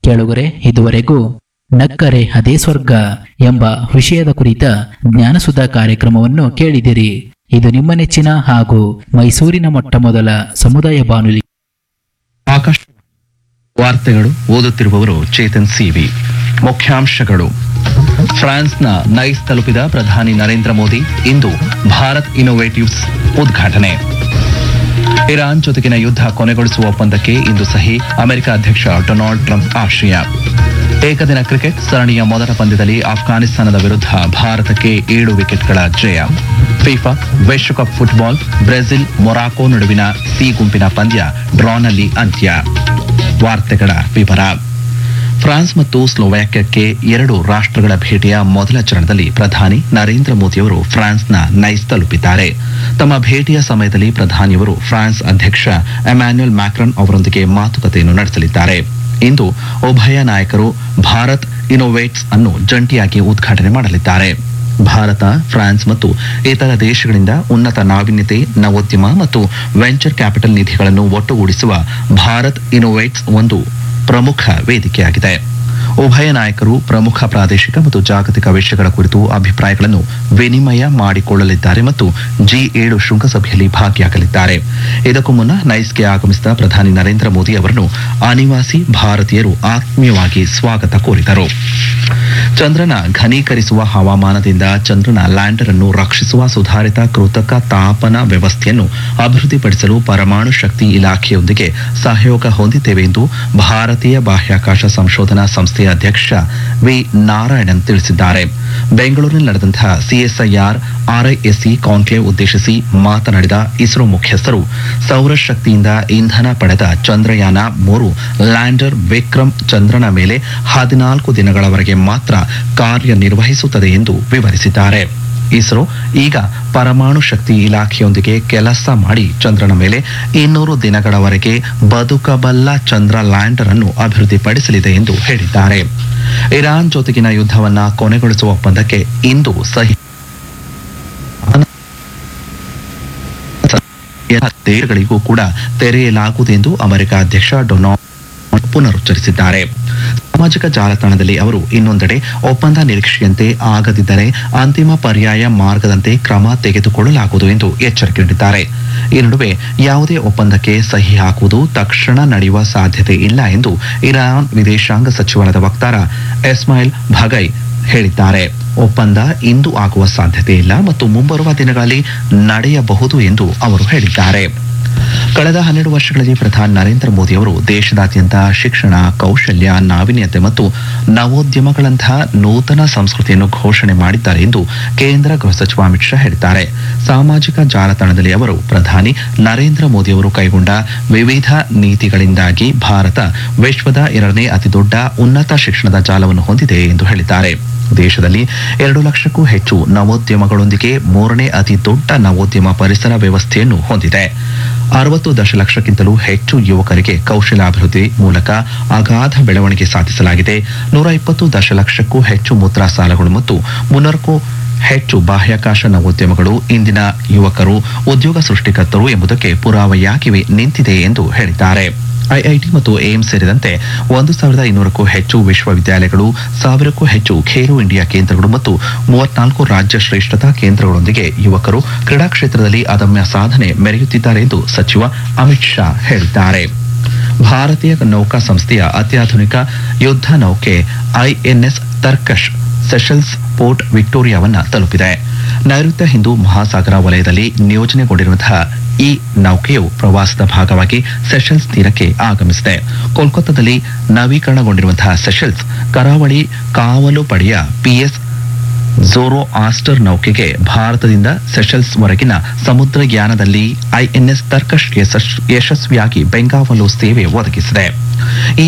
ಕೇಳುಗರೆ ಇದುವರೆಗೂ ನಕ್ಕರೆ ಅದೇ ಸ್ವರ್ಗ ಎಂಬ ವಿಷಯದ ಕುರಿತ ಜ್ಞಾನಸುಧಾ ಕಾರ್ಯಕ್ರಮವನ್ನು ಕೇಳಿದಿರಿ ಇದು ನಿಮ್ಮ ನೆಚ್ಚಿನ ಹಾಗೂ ಮೈಸೂರಿನ ಮೊಟ್ಟ ಮೊದಲ ಸಮುದಾಯ ಬಾನುಲಿ ಆಕಾಶ ವಾರ್ತೆಗಳು ಓದುತ್ತಿರುವವರು ಚೇತನ್ ಸಿವಿ ಮುಖ್ಯಾಂಶಗಳು ಫ್ರಾನ್ಸ್ನ ನೈಸ್ ತಲುಪಿದ ಪ್ರಧಾನಿ ನರೇಂದ್ರ ಮೋದಿ ಇಂದು ಭಾರತ್ ಇನ್ನೋವೇಟಿವ್ಸ್ ಉದ್ಘಾಟನೆ ಇರಾನ್ ಜೊತೆಗಿನ ಯುದ್ಧ ಕೊನೆಗೊಳಿಸುವ ಒಪ್ಪಂದಕ್ಕೆ ಇಂದು ಸಹಿ ಅಮೆರಿಕ ಅಧ್ಯಕ್ಷ ಡೊನಾಲ್ಡ್ ಟ್ರಂಪ್ ಆಶಯ ಏಕದಿನ ಕ್ರಿಕೆಟ್ ಸರಣಿಯ ಮೊದಲ ಪಂದ್ಯದಲ್ಲಿ ಅಫ್ಘಾನಿಸ್ತಾನದ ವಿರುದ್ಧ ಭಾರತಕ್ಕೆ ಏಳು ವಿಕೆಟ್ಗಳ ಜಯ ಫಿಫಾ ವಿಶ್ವಕಪ್ ಫುಟ್ಬಾಲ್ ಬ್ರೆಜಿಲ್ ಮೊರಾಕೊ ನಡುವಿನ ಸಿ ಗುಂಪಿನ ಪಂದ್ಯ ಡ್ರಾನಲ್ಲಿ ಅಂತ್ಯ ವಾರ್ತೆಗಳ ವಿವರ ಫ್ರಾನ್ಸ್ ಮತ್ತು ಸ್ಲೋವಾಕ್ಯಕ್ಕೆ ಎರಡು ರಾಷ್ಟ್ರಗಳ ಭೇಟಿಯ ಮೊದಲ ಚರಣದಲ್ಲಿ ಪ್ರಧಾನಿ ನರೇಂದ್ರ ಮೋದಿಯವರು ಫ್ರಾನ್ಸ್ನ ನೈಸ್ ತಲುಪಿದ್ದಾರೆ ತಮ್ಮ ಭೇಟಿಯ ಸಮಯದಲ್ಲಿ ಪ್ರಧಾನಿಯವರು ಫ್ರಾನ್ಸ್ ಅಧ್ಯಕ್ಷ ಎಮ್ಯಾನ್ಯುಯಲ್ ಮ್ಯಾಕ್ರನ್ ಅವರೊಂದಿಗೆ ಮಾತುಕತೆಯನ್ನು ನಡೆಸಲಿದ್ದಾರೆ ಇಂದು ಉಭಯ ನಾಯಕರು ಭಾರತ್ ಇನೋವೇಟ್ಸ್ ಅನ್ನು ಜಂಟಿಯಾಗಿ ಉದ್ಘಾಟನೆ ಮಾಡಲಿದ್ದಾರೆ ಭಾರತ ಫ್ರಾನ್ಸ್ ಮತ್ತು ಇತರ ದೇಶಗಳಿಂದ ಉನ್ನತ ನಾವೀನ್ಯತೆ ನವೋದ್ಯಮ ಮತ್ತು ವೆಂಚರ್ ಕ್ಯಾಪಿಟಲ್ ನಿಧಿಗಳನ್ನು ಒಟ್ಟುಗೂಡಿಸುವ ಭಾರತ್ ಇನೋವೇಟ್ಸ್ ಒಂದು ಪ್ರಮುಖ ವೇದಿಕೆಯಾಗಿದೆ ಉಭಯ ನಾಯಕರು ಪ್ರಮುಖ ಪ್ರಾದೇಶಿಕ ಮತ್ತು ಜಾಗತಿಕ ವಿಷಯಗಳ ಕುರಿತು ಅಭಿಪ್ರಾಯಗಳನ್ನು ವಿನಿಮಯ ಮಾಡಿಕೊಳ್ಳಲಿದ್ದಾರೆ ಮತ್ತು ಜಿ ಏಳು ಶೃಂಗಸಭೆಯಲ್ಲಿ ಭಾಗಿಯಾಗಲಿದ್ದಾರೆ ಇದಕ್ಕೂ ಮುನ್ನ ನೈಸ್ಗೆ ಆಗಮಿಸಿದ ಪ್ರಧಾನಿ ನರೇಂದ್ರ ಮೋದಿ ಅವರನ್ನು ಅನಿವಾಸಿ ಭಾರತೀಯರು ಆತ್ಮೀಯವಾಗಿ ಸ್ವಾಗತ ಕೋರಿದರು ಚಂದ್ರನ ಘನೀಕರಿಸುವ ಹವಾಮಾನದಿಂದ ಚಂದ್ರನ ಲ್ಯಾಂಡರ್ ಅನ್ನು ರಕ್ಷಿಸುವ ಸುಧಾರಿತ ಕೃತಕ ತಾಪನ ವ್ಯವಸ್ಥೆಯನ್ನು ಅಭಿವೃದ್ಧಿಪಡಿಸಲು ಪರಮಾಣು ಶಕ್ತಿ ಇಲಾಖೆಯೊಂದಿಗೆ ಸಹಯೋಗ ಹೊಂದಿದ್ದೇವೆ ಎಂದು ಭಾರತೀಯ ಬಾಹ್ಯಾಕಾಶ ಸಂಶೋಧನಾ ಸಂಸ್ಥೆಯ ಅಧ್ಯಕ್ಷ ವಿ ನಾರಾಯಣನ್ ತಿಳಿಸಿದ್ದಾರೆ ಬೆಂಗಳೂರಿನಲ್ಲಿ ನಡೆದಂತಹ ಸಿಎಸ್ಐಆರ್ ಆರ್ಐಎಸ್ಸಿ ಕಾನ್ಕ್ಲೇವ್ ಉದ್ದೇಶಿಸಿ ಮಾತನಾಡಿದ ಇಸ್ರೋ ಮುಖ್ಯಸ್ಥರು ಸೌರಶಕ್ತಿಯಿಂದ ಇಂಧನ ಪಡೆದ ಚಂದ್ರಯಾನ ಮೂರು ಲ್ಯಾಂಡರ್ ವಿಕ್ರಮ್ ಚಂದ್ರನ ಮೇಲೆ ಹದಿನಾಲ್ಕು ದಿನಗಳವರೆಗೆ ಮಾತ್ರ ಕಾರ್ಯನಿರ್ವಹಿಸುತ್ತದೆ ಎಂದು ವಿವರಿಸಿದ್ದಾರೆ ಇಸ್ರೋ ಈಗ ಪರಮಾಣು ಶಕ್ತಿ ಇಲಾಖೆಯೊಂದಿಗೆ ಕೆಲಸ ಮಾಡಿ ಚಂದ್ರನ ಮೇಲೆ ಇನ್ನೂರು ದಿನಗಳವರೆಗೆ ಬದುಕಬಲ್ಲ ಚಂದ್ರ ಲ್ಯಾಂಡರ್ ಅನ್ನು ಅಭಿವೃದ್ಧಿಪಡಿಸಲಿದೆ ಎಂದು ಹೇಳಿದ್ದಾರೆ ಇರಾನ್ ಜೊತೆಗಿನ ಯುದ್ಧವನ್ನ ಕೊನೆಗೊಳಿಸುವ ಒಪ್ಪಂದಕ್ಕೆ ಇಂದು ಸಹಿ ಎಲ್ಲ ದೇಶಗಳಿಗೂ ಕೂಡ ತೆರೆಯಲಾಗುವುದು ಎಂದು ಅಮೆರಿಕ ಅಧ್ಯಕ್ಷ ಡೊನಾಲ್ಡ್ ಟ್ರಂಪ್ ಪುನರುಚ್ಚರಿಸಿದ್ದಾರೆ ಸಾಮಾಜಿಕ ಜಾಲತಾಣದಲ್ಲಿ ಅವರು ಇನ್ನೊಂದೆಡೆ ಒಪ್ಪಂದ ನಿರೀಕ್ಷೆಯಂತೆ ಆಗದಿದ್ದರೆ ಅಂತಿಮ ಪರ್ಯಾಯ ಮಾರ್ಗದಂತೆ ಕ್ರಮ ತೆಗೆದುಕೊಳ್ಳಲಾಗುವುದು ಎಂದು ಎಚ್ಚರಿಕೆ ನೀಡಿದ್ದಾರೆ ಈ ನಡುವೆ ಯಾವುದೇ ಒಪ್ಪಂದಕ್ಕೆ ಸಹಿ ಹಾಕುವುದು ತಕ್ಷಣ ನಡೆಯುವ ಸಾಧ್ಯತೆ ಇಲ್ಲ ಎಂದು ಇರಾನ್ ವಿದೇಶಾಂಗ ಸಚಿವಾಲಯದ ವಕ್ತಾರ ಎಸ್ಮಾಯಿಲ್ ಭಗೈ ಹೇಳಿದ್ದಾರೆ ಒಪ್ಪಂದ ಇಂದು ಆಗುವ ಸಾಧ್ಯತೆ ಇಲ್ಲ ಮತ್ತು ಮುಂಬರುವ ದಿನಗಳಲ್ಲಿ ನಡೆಯಬಹುದು ಎಂದು ಅವರು ಹೇಳಿದ್ದಾರೆ ಕಳೆದ ಹನ್ನೆರಡು ವರ್ಷಗಳಲ್ಲಿ ಪ್ರಧಾನಿ ನರೇಂದ್ರ ಮೋದಿ ಅವರು ದೇಶದಾದ್ಯಂತ ಶಿಕ್ಷಣ ಕೌಶಲ್ಯ ನಾವೀನ್ಯತೆ ಮತ್ತು ನವೋದ್ಯಮಗಳಂತಹ ನೂತನ ಸಂಸ್ಕೃತಿಯನ್ನು ಘೋಷಣೆ ಮಾಡಿದ್ದಾರೆ ಎಂದು ಕೇಂದ್ರ ಗೃಹ ಸಚಿವ ಅಮಿತ್ ಶಾ ಹೇಳಿದ್ದಾರೆ ಸಾಮಾಜಿಕ ಜಾಲತಾಣದಲ್ಲಿ ಅವರು ಪ್ರಧಾನಿ ನರೇಂದ್ರ ಮೋದಿ ಅವರು ಕೈಗೊಂಡ ವಿವಿಧ ನೀತಿಗಳಿಂದಾಗಿ ಭಾರತ ವಿಶ್ವದ ಎರಡನೇ ಅತಿದೊಡ್ಡ ಉನ್ನತ ಶಿಕ್ಷಣದ ಜಾಲವನ್ನು ಹೊಂದಿದೆ ಎಂದು ಹೇಳಿದ್ದಾರೆ ದೇಶದಲ್ಲಿ ಎರಡು ಲಕ್ಷಕ್ಕೂ ಹೆಚ್ಚು ನವೋದ್ಯಮಗಳೊಂದಿಗೆ ಮೂರನೇ ಅತಿ ದೊಡ್ಡ ನವೋದ್ಯಮ ಪರಿಸರ ವ್ಯವಸ್ಥೆಯನ್ನು ಹೊಂದಿದೆ ಅರವತ್ತು ದಶಲಕ್ಷಕ್ಕಿಂತಲೂ ಹೆಚ್ಚು ಯುವಕರಿಗೆ ಕೌಶಲಾಭಿವೃದ್ಧಿ ಮೂಲಕ ಅಗಾಧ ಬೆಳವಣಿಗೆ ಸಾಧಿಸಲಾಗಿದೆ ನೂರ ಇಪ್ಪತ್ತು ದಶಲಕ್ಷಕ್ಕೂ ಹೆಚ್ಚು ಮುದ್ರಾ ಸಾಲಗಳು ಮತ್ತು ಮುನ್ನೂರಕ್ಕೂ ಹೆಚ್ಚು ಬಾಹ್ಯಾಕಾಶ ನವೋದ್ಯಮಗಳು ಇಂದಿನ ಯುವಕರು ಉದ್ಯೋಗ ಸೃಷ್ಟಿಕರ್ತರು ಎಂಬುದಕ್ಕೆ ಪುರಾವೆಯಾಗಿವೆ ನಿಂತಿದೆ ಎಂದು ಹೇಳಿದ್ದಾರೆ ಐಐಟಿ ಮತ್ತು ಏಮ್ಸ್ ಸೇರಿದಂತೆ ಒಂದು ಸಾವಿರದ ಇನ್ನೂರಕ್ಕೂ ಹೆಚ್ಚು ವಿಶ್ವವಿದ್ಯಾಲಯಗಳು ಸಾವಿರಕ್ಕೂ ಹೆಚ್ಚು ಖೇಲೋ ಇಂಡಿಯಾ ಕೇಂದ್ರಗಳು ಮತ್ತು ಮೂವತ್ನಾಲ್ಕು ರಾಜ್ಯ ಶ್ರೇಷ್ಠತಾ ಕೇಂದ್ರಗಳೊಂದಿಗೆ ಯುವಕರು ಕ್ರೀಡಾ ಕ್ಷೇತ್ರದಲ್ಲಿ ಅದಮ್ಯ ಸಾಧನೆ ಮೆರೆಯುತ್ತಿದ್ದಾರೆ ಎಂದು ಸಚಿವ ಅಮಿತ್ ಶಾ ಹೇಳಿದ್ದಾರೆ ಭಾರತೀಯ ನೌಕಾ ಸಂಸ್ಥೆಯ ಅತ್ಯಾಧುನಿಕ ಯುದ್ಧ ನೌಕೆ ಐಎನ್ಎಸ್ ತರ್ಕಶ್ ಸೆಷಲ್ಸ್ ಪೋರ್ಟ್ ವಿಕ್ಟೋರಿಯಾವನ್ನ ತಲುಪಿದೆ ನೈಋತ್ಯ ಹಿಂದೂ ಮಹಾಸಾಗರ ವಲಯದಲ್ಲಿ ನಿಯೋಜನೆಗೊಂಡಿರುವಂತಹ ಈ ನೌಕೆಯು ಪ್ರವಾಸದ ಭಾಗವಾಗಿ ಸೆಷಲ್ಸ್ ತೀರಕ್ಕೆ ಆಗಮಿಸಿದೆ ಕೋಲ್ಕತ್ತಾದಲ್ಲಿ ನವೀಕರಣಗೊಂಡಿರುವಂತಹ ಸೆಷಲ್ಸ್ ಕರಾವಳಿ ಕಾವಲು ಪಡೆಯ ಪಿಎಸ್ ಝೋರೋ ಆಸ್ಟರ್ ನೌಕೆಗೆ ಭಾರತದಿಂದ ಸೆಷಲ್ಸ್ ವರೆಗಿನ ಸಮುದ್ರಯಾನದಲ್ಲಿ ಐಎನ್ಎಸ್ ತರ್ಕಶ್ ಯಶಸ್- ಯಶಸ್ವಿಯಾಗಿ ಬೆಂಗಾವಲು ಸೇವೆ ಒದಗಿಸಿದೆ ಈ